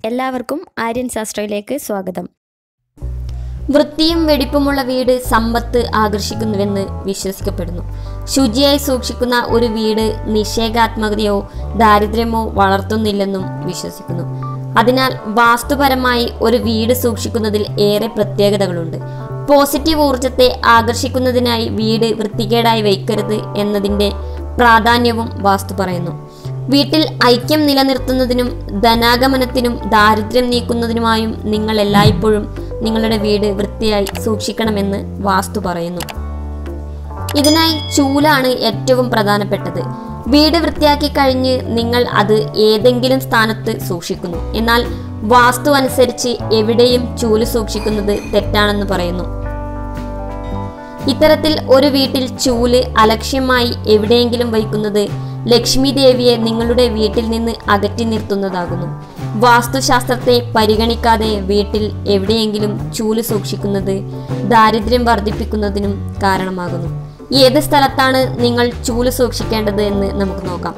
എല്ലാവർക്കും ആര്യൻ ശാസ്ത്രയിലേക്ക് സ്വാഗതം വൃത്തിയും വെടിപ്പുമുള്ള വീട് സമ്പത്ത് ആകർഷിക്കുന്നുവെന്ന് വിശ്വസിക്കപ്പെടുന്നു ശുചിയായി സൂക്ഷിക്കുന്ന ഒരു വീട് നിഷേകാത്മകതയോ ദാരിദ്ര്യമോ വളർത്തുന്നില്ലെന്നും വിശ്വസിക്കുന്നു അതിനാൽ വാസ്തുപരമായി ഒരു വീട് സൂക്ഷിക്കുന്നതിൽ ഏറെ പ്രത്യേകതകളുണ്ട് പോസിറ്റീവ് ഊർജത്തെ ആകർഷിക്കുന്നതിനായി വീട് വൃത്തികേടായി വയ്ക്കരുത് എന്നതിൻ്റെ പ്രാധാന്യവും വാസ്തു പറയുന്നു വീട്ടിൽ ഐക്യം നിലനിർത്തുന്നതിനും ധനാഗമനത്തിനും ദാരിദ്ര്യം നീക്കുന്നതിനുമായും നിങ്ങൾ എല്ലായ്പ്പോഴും നിങ്ങളുടെ വീട് വൃത്തിയായി സൂക്ഷിക്കണമെന്ന് വാസ്തു പറയുന്നു ഇതിനായി ചൂലാണ് ഏറ്റവും പ്രധാനപ്പെട്ടത് വീട് വൃത്തിയാക്കി കഴിഞ്ഞ് നിങ്ങൾ അത് ഏതെങ്കിലും സ്ഥാനത്ത് സൂക്ഷിക്കുന്നു എന്നാൽ വാസ്തു അനുസരിച്ച് എവിടെയും ചൂല് സൂക്ഷിക്കുന്നത് തെറ്റാണെന്ന് പറയുന്നു ഇത്തരത്തിൽ ഒരു വീട്ടിൽ ചൂല് അലക്ഷ്യമായി എവിടെയെങ്കിലും വയ്ക്കുന്നത് ലക്ഷ്മി ദേവിയെ നിങ്ങളുടെ വീട്ടിൽ നിന്ന് അകറ്റി നിർത്തുന്നതാകുന്നു വാസ്തുശാസ്ത്രത്തെ പരിഗണിക്കാതെ വീട്ടിൽ എവിടെയെങ്കിലും ചൂല് സൂക്ഷിക്കുന്നത് ദാരിദ്ര്യം വർദ്ധിപ്പിക്കുന്നതിനും കാരണമാകുന്നു ഏത് സ്ഥലത്താണ് നിങ്ങൾ ചൂല് സൂക്ഷിക്കേണ്ടത് എന്ന് നമുക്ക് നോക്കാം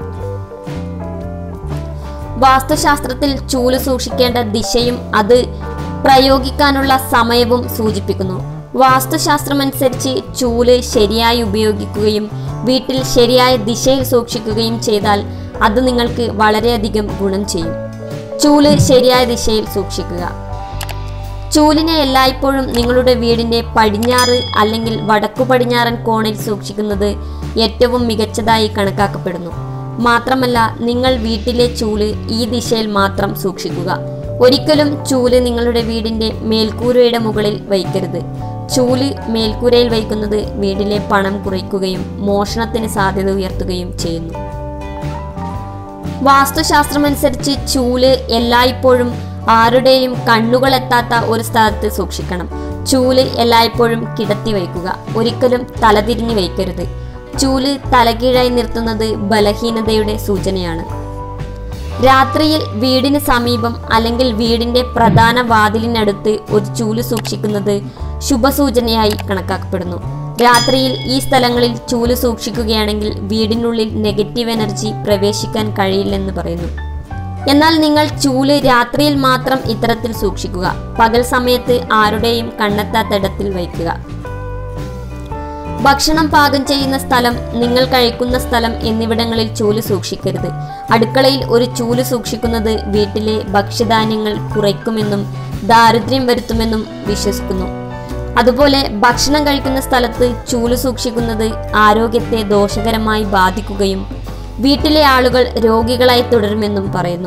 വാസ്തുശാസ്ത്രത്തിൽ ചൂല് സൂക്ഷിക്കേണ്ട ദിശയും അത് പ്രയോഗിക്കാനുള്ള സമയവും സൂചിപ്പിക്കുന്നു വാസ്തുശാസ്ത്രമനുസരിച്ച് ചൂല് ശരിയായി ഉപയോഗിക്കുകയും വീട്ടിൽ ശരിയായ ദിശയിൽ സൂക്ഷിക്കുകയും ചെയ്താൽ അത് നിങ്ങൾക്ക് വളരെയധികം ഗുണം ചെയ്യും ചൂല് ശരിയായ ദിശയിൽ സൂക്ഷിക്കുക ചൂലിനെ എല്ലായ്പ്പോഴും നിങ്ങളുടെ വീടിന്റെ പടിഞ്ഞാറ് അല്ലെങ്കിൽ വടക്കു പടിഞ്ഞാറൻ കോണിൽ സൂക്ഷിക്കുന്നത് ഏറ്റവും മികച്ചതായി കണക്കാക്കപ്പെടുന്നു മാത്രമല്ല നിങ്ങൾ വീട്ടിലെ ചൂല് ഈ ദിശയിൽ മാത്രം സൂക്ഷിക്കുക ഒരിക്കലും ചൂല് നിങ്ങളുടെ വീടിന്റെ മേൽക്കൂരയുടെ മുകളിൽ വയ്ക്കരുത് ചൂല് മേൽക്കൂരയിൽ വയ്ക്കുന്നത് വീടിലെ പണം കുറയ്ക്കുകയും മോഷണത്തിന് സാധ്യത ഉയർത്തുകയും ചെയ്യുന്നു വാസ്തുശാസ്ത്രമനുസരിച്ച് ചൂല് എല്ലായ്പ്പോഴും ആരുടെയും കണ്ണുകൾ എത്താത്ത ഒരു സ്ഥലത്ത് സൂക്ഷിക്കണം ചൂല് എല്ലായ്പ്പോഴും കിടത്തി വയ്ക്കുക ഒരിക്കലും തലതിരിഞ്ഞ് വയ്ക്കരുത് ചൂല് തലകീഴായി നിർത്തുന്നത് ബലഹീനതയുടെ സൂചനയാണ് രാത്രിയിൽ വീടിന് സമീപം അല്ലെങ്കിൽ വീടിന്റെ പ്രധാന വാതിലിനടുത്ത് ഒരു ചൂല് സൂക്ഷിക്കുന്നത് ശുഭസൂചനയായി കണക്കാക്കപ്പെടുന്നു രാത്രിയിൽ ഈ സ്ഥലങ്ങളിൽ ചൂല് സൂക്ഷിക്കുകയാണെങ്കിൽ വീടിനുള്ളിൽ നെഗറ്റീവ് എനർജി പ്രവേശിക്കാൻ കഴിയില്ലെന്ന് പറയുന്നു എന്നാൽ നിങ്ങൾ ചൂല് രാത്രിയിൽ മാത്രം ഇത്തരത്തിൽ സൂക്ഷിക്കുക പകൽ സമയത്ത് ആരുടെയും കണ്ണെത്താത്തിടത്തിൽ വയ്ക്കുക ഭക്ഷണം പാകം ചെയ്യുന്ന സ്ഥലം നിങ്ങൾ കഴിക്കുന്ന സ്ഥലം എന്നിവിടങ്ങളിൽ ചൂല് സൂക്ഷിക്കരുത് അടുക്കളയിൽ ഒരു ചൂല് സൂക്ഷിക്കുന്നത് വീട്ടിലെ ഭക്ഷ്യധാന്യങ്ങൾ കുറയ്ക്കുമെന്നും ദാരിദ്ര്യം വരുത്തുമെന്നും വിശ്വസിക്കുന്നു അതുപോലെ ഭക്ഷണം കഴിക്കുന്ന സ്ഥലത്ത് ചൂല് സൂക്ഷിക്കുന്നത് ആരോഗ്യത്തെ ദോഷകരമായി ബാധിക്കുകയും വീട്ടിലെ ആളുകൾ രോഗികളായി തുടരുമെന്നും പറയുന്നു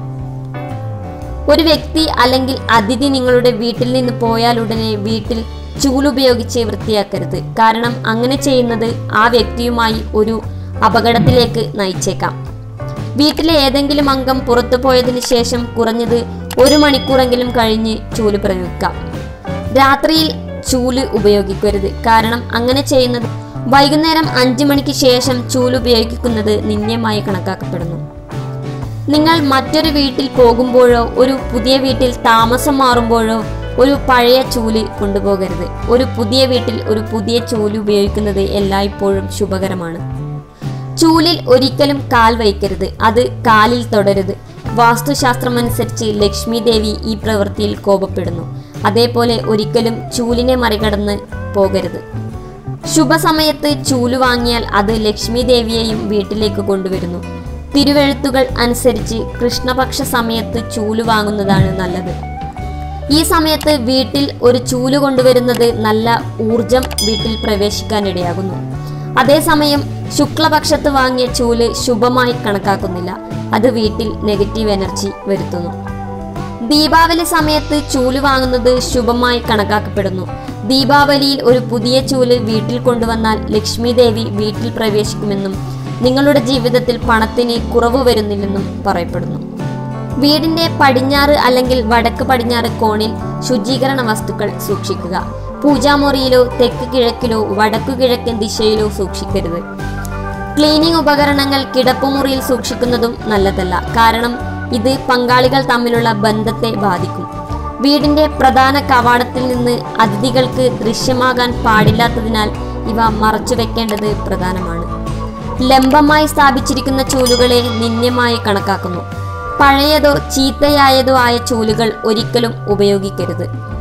ഒരു വ്യക്തി അല്ലെങ്കിൽ അതിഥി നിങ്ങളുടെ വീട്ടിൽ നിന്ന് പോയാലുടനെ വീട്ടിൽ ചൂലുപയോഗിച്ച് വൃത്തിയാക്കരുത് കാരണം അങ്ങനെ ചെയ്യുന്നത് ആ വ്യക്തിയുമായി ഒരു അപകടത്തിലേക്ക് നയിച്ചേക്കാം വീട്ടിലെ ഏതെങ്കിലും അംഗം പുറത്തു പോയതിനു ശേഷം കുറഞ്ഞത് ഒരു മണിക്കൂറെങ്കിലും കഴിഞ്ഞ് ചൂല് പ്രയോഗിക്കാം രാത്രിയിൽ ചൂല് ഉപയോഗിക്കരുത് കാരണം അങ്ങനെ ചെയ്യുന്നത് വൈകുന്നേരം അഞ്ചു മണിക്ക് ശേഷം ചൂല് ഉപയോഗിക്കുന്നത് നിന്ദ്യമായി കണക്കാക്കപ്പെടുന്നു നിങ്ങൾ മറ്റൊരു വീട്ടിൽ പോകുമ്പോഴോ ഒരു പുതിയ വീട്ടിൽ താമസം മാറുമ്പോഴോ ഒരു പഴയ ചൂല് കൊണ്ടുപോകരുത് ഒരു പുതിയ വീട്ടിൽ ഒരു പുതിയ ചൂല് ഉപയോഗിക്കുന്നത് എല്ലായ്പ്പോഴും ശുഭകരമാണ് ചൂലിൽ ഒരിക്കലും കാൽ വയ്ക്കരുത് അത് കാലിൽ തൊടരുത് വാസ്തുശാസ്ത്രമനുസരിച്ച് ലക്ഷ്മി ദേവി ഈ പ്രവൃത്തിയിൽ കോപപ്പെടുന്നു അതേപോലെ ഒരിക്കലും ചൂലിനെ മറികടന്ന് പോകരുത് ശുഭസമയത്ത് ചൂല് വാങ്ങിയാൽ അത് ലക്ഷ്മി ദേവിയെയും വീട്ടിലേക്ക് കൊണ്ടുവരുന്നു തിരുവെഴുത്തുകൾ അനുസരിച്ച് കൃഷ്ണപക്ഷ സമയത്ത് ചൂല് വാങ്ങുന്നതാണ് നല്ലത് ഈ സമയത്ത് വീട്ടിൽ ഒരു ചൂല് കൊണ്ടുവരുന്നത് നല്ല ഊർജം വീട്ടിൽ പ്രവേശിക്കാനിടയാകുന്നു അതേസമയം ശുക്ലപക്ഷത്ത് വാങ്ങിയ ചൂല് ശുഭമായി കണക്കാക്കുന്നില്ല അത് വീട്ടിൽ നെഗറ്റീവ് എനർജി വരുത്തുന്നു ദീപാവലി സമയത്ത് ചൂല് വാങ്ങുന്നത് ശുഭമായി കണക്കാക്കപ്പെടുന്നു ദീപാവലിയിൽ ഒരു പുതിയ ചൂല് വീട്ടിൽ കൊണ്ടുവന്നാൽ ലക്ഷ്മി ദേവി വീട്ടിൽ പ്രവേശിക്കുമെന്നും നിങ്ങളുടെ ജീവിതത്തിൽ പണത്തിന് കുറവ് വരുന്നില്ലെന്നും പറയപ്പെടുന്നു വീടിന്റെ പടിഞ്ഞാറ് അല്ലെങ്കിൽ വടക്ക് പടിഞ്ഞാറ് കോണിൽ ശുചീകരണ വസ്തുക്കൾ സൂക്ഷിക്കുക പൂജാമുറിയിലോ തെക്ക് കിഴക്കിലോ വടക്കു കിഴക്കൻ ദിശയിലോ സൂക്ഷിക്കരുത് ക്ലീനിങ് ഉപകരണങ്ങൾ കിടപ്പുമുറിയിൽ സൂക്ഷിക്കുന്നതും നല്ലതല്ല കാരണം ഇത് പങ്കാളികൾ തമ്മിലുള്ള ബന്ധത്തെ ബാധിക്കും വീടിന്റെ പ്രധാന കവാടത്തിൽ നിന്ന് അതിഥികൾക്ക് ദൃശ്യമാകാൻ പാടില്ലാത്തതിനാൽ ഇവ മറച്ചു വെക്കേണ്ടത് പ്രധാനമാണ് ലംബമായി സ്ഥാപിച്ചിരിക്കുന്ന ചൂലുകളെ നിന്ദ്യമായി കണക്കാക്കുന്നു പഴയതോ ചീത്തയായതോ ആയ ചൂലുകൾ ഒരിക്കലും ഉപയോഗിക്കരുത്